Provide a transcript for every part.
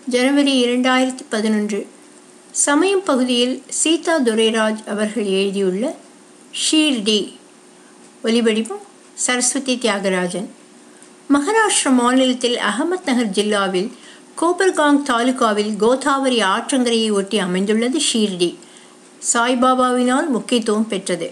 ஜனவரி இரண்டாயிரத்தி பதினொன்று சமயம் பகுதியில் சீதா துரைராஜ் அவர்கள் எழுதியுள்ள ஷீர்டி ஒலிவடிவம் சரஸ்வதி தியாகராஜன் மகாராஷ்டிரா மாநிலத்தில் அகமத் நகர் ஜில்லாவில் கோபர்காங் தாலுகாவில் கோதாவரி ஆற்றங்கரையை ஒட்டி அமைந்துள்ளது ஷீர்டி சாய்பாபாவினால் முக்கியத்துவம் பெற்றது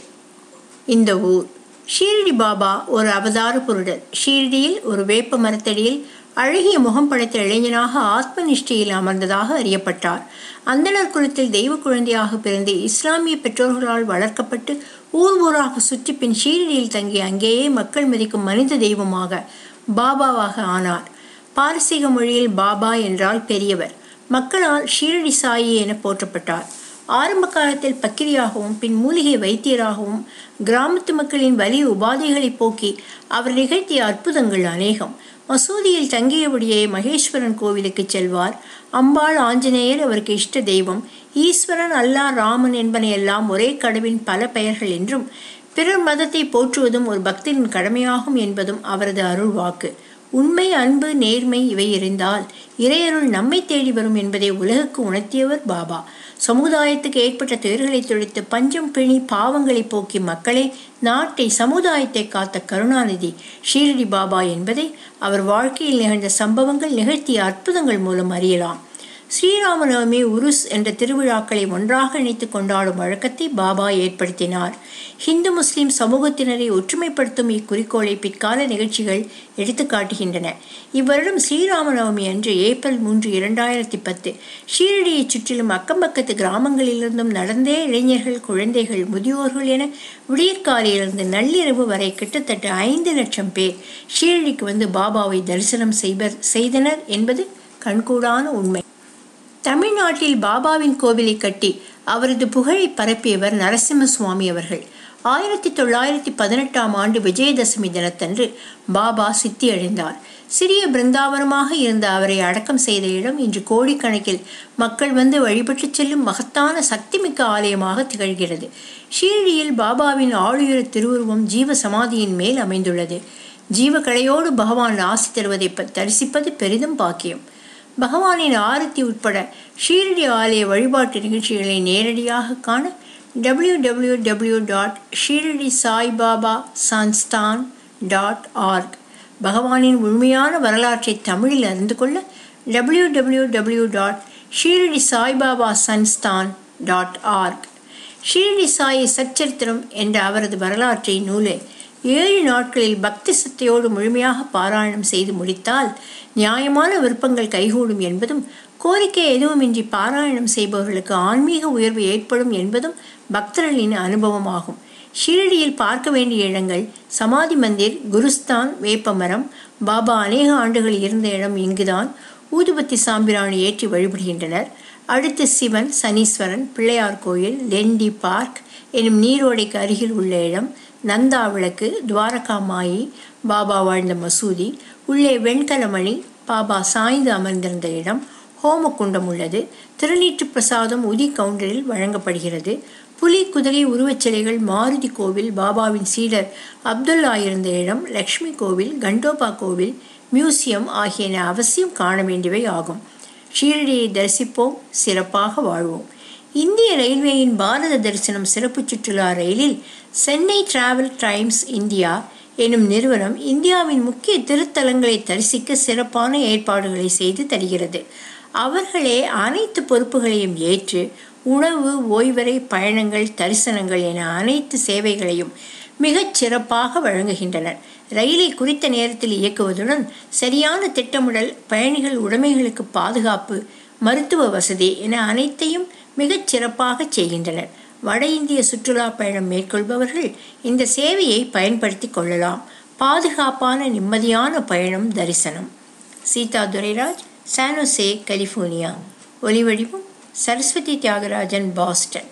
இந்த ஊர் ஷீரடி பாபா ஒரு அவதார புருடர் ஷீரடியில் ஒரு வேப்ப மரத்தடியில் அழகிய முகம் படைத்த இளைஞனாக ஆத்ம நிஷ்டையில் அமர்ந்ததாக அறியப்பட்டார் அந்தனர் குலத்தில் தெய்வ குழந்தையாக பிறந்து இஸ்லாமிய பெற்றோர்களால் வளர்க்கப்பட்டு ஊர் ஊராக சுற்றி பின் ஷீரடியில் தங்கி அங்கேயே மக்கள் மதிக்கும் மனித தெய்வமாக பாபாவாக ஆனார் பாரசீக மொழியில் பாபா என்றால் பெரியவர் மக்களால் ஷீரடி சாயி என போற்றப்பட்டார் ஆரம்ப காலத்தில் பக்கிரியாகவும் பின் மூலிகை வைத்தியராகவும் கிராமத்து மக்களின் வலி உபாதைகளை போக்கி அவர் நிகழ்த்திய அற்புதங்கள் அநேகம் மசூதியில் தங்கியபடியே மகேஸ்வரன் கோவிலுக்கு செல்வார் அம்பாள் ஆஞ்சநேயர் அவருக்கு இஷ்ட தெய்வம் ஈஸ்வரன் அல்லா ராமன் என்பனையெல்லாம் ஒரே கடவின் பல பெயர்கள் என்றும் பிறர் மதத்தை போற்றுவதும் ஒரு பக்தரின் கடமையாகும் என்பதும் அவரது அருள் வாக்கு உண்மை அன்பு நேர்மை இவை இருந்தால் இறையருள் நம்மை தேடி வரும் என்பதை உலகுக்கு உணர்த்தியவர் பாபா சமுதாயத்துக்கு ஏற்பட்ட துயர்களை துடைத்து பஞ்சம் பிணி பாவங்களை போக்கி மக்களை நாட்டை சமுதாயத்தை காத்த கருணாநிதி ஷீரடி பாபா என்பதை அவர் வாழ்க்கையில் நிகழ்ந்த சம்பவங்கள் நிகழ்த்திய அற்புதங்கள் மூலம் அறியலாம் ஸ்ரீராமநவமி உருஸ் என்ற திருவிழாக்களை ஒன்றாக இணைத்து கொண்டாடும் வழக்கத்தை பாபா ஏற்படுத்தினார் ஹிந்து முஸ்லிம் சமூகத்தினரை ஒற்றுமைப்படுத்தும் இக்குறிக்கோளை பிற்கால நிகழ்ச்சிகள் எடுத்து காட்டுகின்றன இவ்வருடம் ஸ்ரீராமநவமி அன்று ஏப்ரல் மூன்று இரண்டாயிரத்தி பத்து ஷீரடியை சுற்றிலும் அக்கம்பக்கத்து கிராமங்களிலிருந்தும் நடந்தே இளைஞர்கள் குழந்தைகள் முதியோர்கள் என விடியற்காலையிலிருந்து நள்ளிரவு வரை கிட்டத்தட்ட ஐந்து லட்சம் பேர் ஷீரடிக்கு வந்து பாபாவை தரிசனம் செய்வர் செய்தனர் என்பது கண்கூடான உண்மை தமிழ்நாட்டில் பாபாவின் கோவிலை கட்டி அவரது புகழை பரப்பியவர் நரசிம்ம சுவாமி அவர்கள் ஆயிரத்தி தொள்ளாயிரத்தி பதினெட்டாம் ஆண்டு விஜயதசமி தினத்தன்று பாபா சித்தி அடைந்தார் சிறிய பிருந்தாவனமாக இருந்த அவரை அடக்கம் செய்த இடம் இன்று கோடிக்கணக்கில் மக்கள் வந்து வழிபட்டு செல்லும் மகத்தான சக்திமிக்க ஆலயமாக திகழ்கிறது ஷீரடியில் பாபாவின் ஆளுயர திருவுருவம் ஜீவ சமாதியின் மேல் அமைந்துள்ளது ஜீவகலையோடு பகவான் ஆசி தருவதை தரிசிப்பது பெரிதும் பாக்கியம் பகவானின் ஆரத்தி உட்பட ஷீரடி ஆலய வழிபாட்டு நிகழ்ச்சிகளை நேரடியாக காண W W W dot Shirdi Saibaba Sansthan dot org பகவானின் முழுமையான வரலாற்றை தமிழில் அறிந்து கொள்ள W W W dot Shirdi Saibaba Sansthan dot org Shirdi Sai Satcharitram என்ற அவரது வரலாற்றை நூலை ஏழு நாட்களில் பக்தி சத்தையோடு முழுமையாக பாராயணம் செய்து முடித்தால் நியாயமான விருப்பங்கள் கைகூடும் என்பதும் கோரிக்கை எதுவுமின்றி பாராயணம் செய்பவர்களுக்கு ஆன்மீக உயர்வு ஏற்படும் என்பதும் பக்தர்களின் அனுபவமாகும் ஷீரடியில் பார்க்க வேண்டிய இடங்கள் சமாதி மந்திர் குருஸ்தான் வேப்பமரம் பாபா அநேக ஆண்டுகள் இருந்த இடம் இங்குதான் ஊதுபத்தி சாம்பிராணி ஏற்றி வழிபடுகின்றனர் அடுத்து சிவன் சனீஸ்வரன் பிள்ளையார் கோயில் லெண்டி பார்க் எனும் நீரோடைக்கு அருகில் உள்ள இடம் நந்தா விளக்கு துவாரகா மாயி பாபா வாழ்ந்த மசூதி உள்ளே வெண்கலமணி பாபா சாய்ந்து அமர்ந்திருந்த இடம் ஹோமகுண்டம் உள்ளது திருநீற்று பிரசாதம் உதி கவுண்டரில் வழங்கப்படுகிறது புலி குதிரை உருவச்சிலைகள் மாருதி கோவில் பாபாவின் சீடர் அப்துல்லா இருந்த இடம் லக்ஷ்மி கோவில் கண்டோபா கோவில் மியூசியம் ஆகியன அவசியம் காண வேண்டியவை ஆகும் ஷீரடியை தரிசிப்போம் சிறப்பாக வாழ்வோம் இந்திய ரயில்வேயின் பாரத தரிசனம் சிறப்பு சுற்றுலா ரயிலில் சென்னை டிராவல் டைம்ஸ் இந்தியா எனும் நிறுவனம் இந்தியாவின் முக்கிய திருத்தலங்களை தரிசிக்க சிறப்பான ஏற்பாடுகளை செய்து தருகிறது அவர்களே அனைத்து பொறுப்புகளையும் ஏற்று உணவு ஓய்வறை பயணங்கள் தரிசனங்கள் என அனைத்து சேவைகளையும் மிகச் சிறப்பாக வழங்குகின்றனர் ரயிலை குறித்த நேரத்தில் இயக்குவதுடன் சரியான திட்டமிடல் பயணிகள் உடைமைகளுக்கு பாதுகாப்பு மருத்துவ வசதி என அனைத்தையும் மிகச் சிறப்பாக செய்கின்றனர் வட இந்திய சுற்றுலா பயணம் மேற்கொள்பவர்கள் இந்த சேவையை பயன்படுத்தி கொள்ளலாம் பாதுகாப்பான நிம்மதியான பயணம் தரிசனம் சீதா துரைராஜ் சானோசே கலிஃபோர்னியா ஒலிவடிவம் சரஸ்வதி தியாகராஜன் பாஸ்டன்